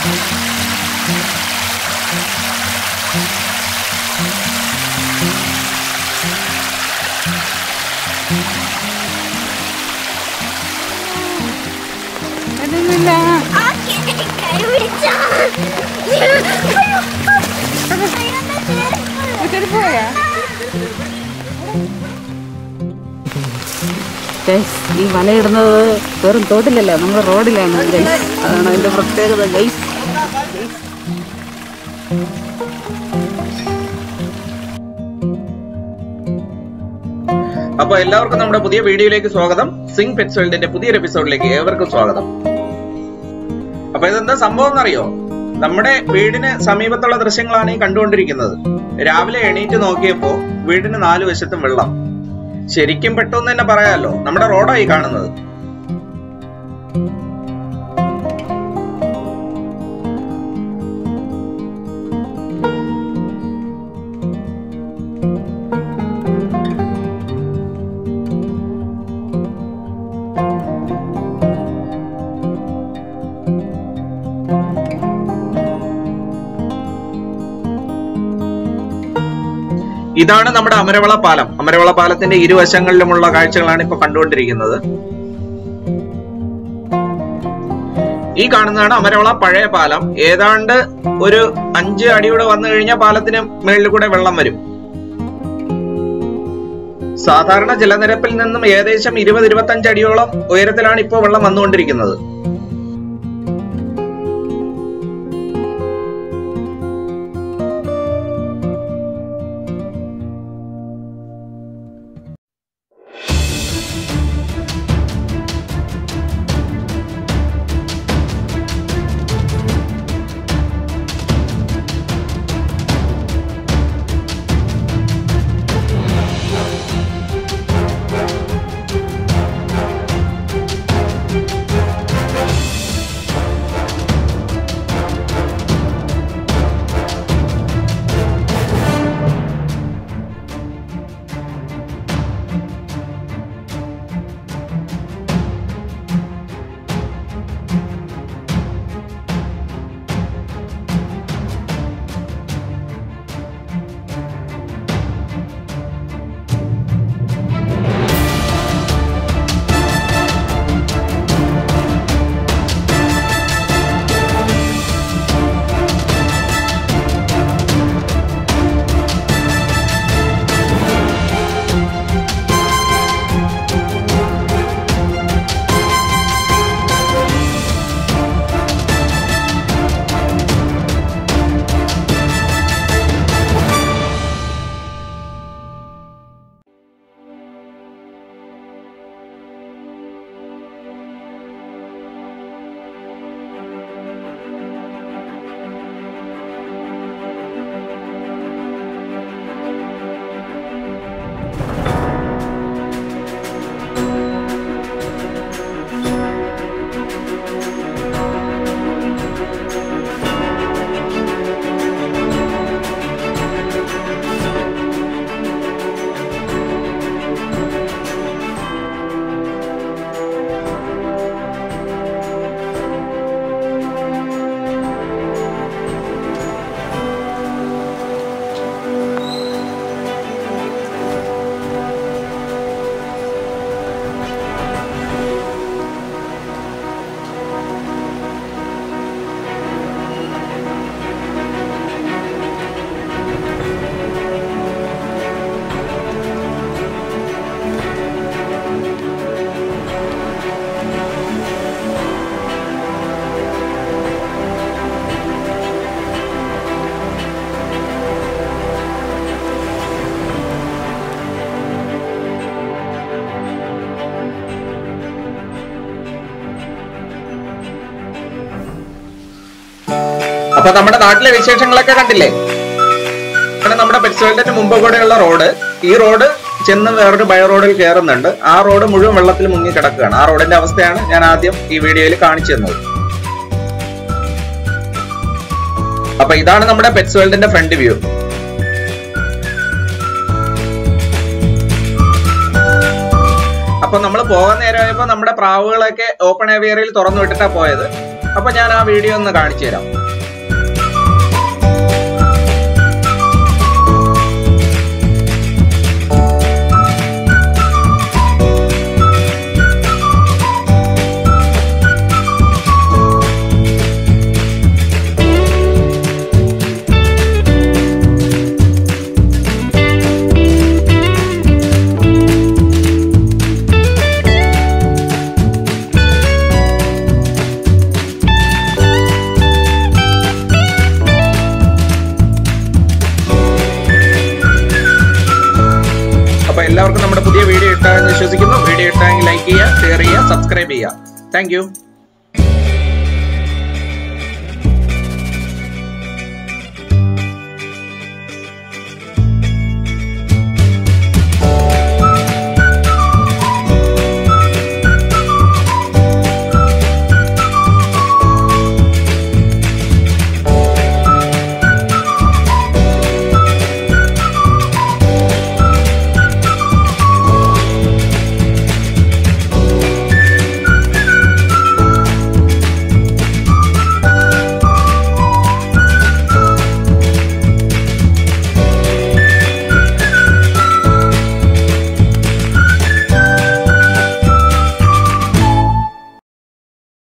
അതൊന്നുമില്ല ചെരുപ്പ് പോയാ ഗൈസ് ഈ വലയിടുന്നത് വെറും തോട്ടിലല്ല നമ്മൾ റോഡിലാണ് ഗൈസ് അതാണ് അതിന്റെ പ്രത്യേകത ഗൈസ് അപ്പൊ എല്ലാവർക്കും നമ്മുടെ പുതിയ വീഡിയോയിലേക്ക് സ്വാഗതം സിംഗ് പെറ്റ്സ് വേൾഡിന്റെ പുതിയൊരു എപ്പിസോഡിലേക്ക് ഏവർക്കും സ്വാഗതം അപ്പൊ ഇതെന്താ സംഭവം എന്നറിയോ നമ്മുടെ വീടിന് സമീപത്തുള്ള ദൃശ്യങ്ങളാണ് ഈ കണ്ടുകൊണ്ടിരിക്കുന്നത് രാവിലെ എണീറ്റ് നോക്കിയപ്പോ വീടിന് നാല് വശത്തും വെള്ളം ശരിക്കും പെട്ടു എന്ന് തന്നെ പറയാമല്ലോ നമ്മുടെ റോഡായി കാണുന്നത് ഇതാണ് നമ്മുടെ അമരവള പാലം അമരവള പാലത്തിന്റെ ഇരുവശങ്ങളിലുമുള്ള കാഴ്ചകളാണ് ഇപ്പൊ കണ്ടുകൊണ്ടിരിക്കുന്നത് ഈ കാണുന്നതാണ് അമരവള പഴയ പാലം ഏതാണ്ട് ഒരു അഞ്ച് അടിയൂടെ വന്നു കഴിഞ്ഞാൽ പാലത്തിന് മേളിൽ കൂടെ വെള്ളം വരും സാധാരണ ജലനിരപ്പിൽ നിന്നും ഏകദേശം ഇരുപത് ഇരുപത്തഞ്ച് അടിയോളം ഉയരത്തിലാണ് ഇപ്പോൾ വെള്ളം വന്നുകൊണ്ടിരിക്കുന്നത് അപ്പൊ നമ്മുടെ നാട്ടിലെ വിശേഷങ്ങളൊക്കെ കണ്ടില്ലേ ആണ് നമ്മുടെ പെറ്റ്സ് മുമ്പ് കൂടെയുള്ള റോഡ് ഈ റോഡ് ചെന്ന് വേറൊരു ബയോ റോഡിൽ കയറുന്നുണ്ട് ആ റോഡ് മുഴുവൻ വെള്ളത്തിൽ മുങ്ങി കിടക്കുകയാണ് ആ റോഡിന്റെ അവസ്ഥയാണ് ഞാൻ ആദ്യം ഈ വീഡിയോയിൽ കാണിച്ചു തന്നത് അപ്പൊ ഇതാണ് നമ്മുടെ പെറ്റ്സ് വേൾഡിന്റെ ഫ്രണ്ട് വ്യൂ അപ്പൊ നമ്മൾ പോകാൻ നേരമായപ്പോ നമ്മുടെ പ്രാവുകളൊക്കെ ഓപ്പൺ ഏവിയറിൽ തുറന്നു വിട്ടിട്ടാ പോയത് അപ്പൊ ഞാൻ ആ വീഡിയോ ഒന്ന് കാണിച്ചു തരാം അപ്പൊ എല്ലാവർക്കും നമ്മുടെ പുതിയ വീഡിയോ ഇഷ്ടമായെന്ന് വിശ്വസിക്കുന്നു വീഡിയോ ഇഷ്ടമെങ്കിൽ ലൈക്ക് ചെയ്യുക ഷെയർ ചെയ്യുക സബ്സ്ക്രൈബ് ചെയ്യുക താങ്ക്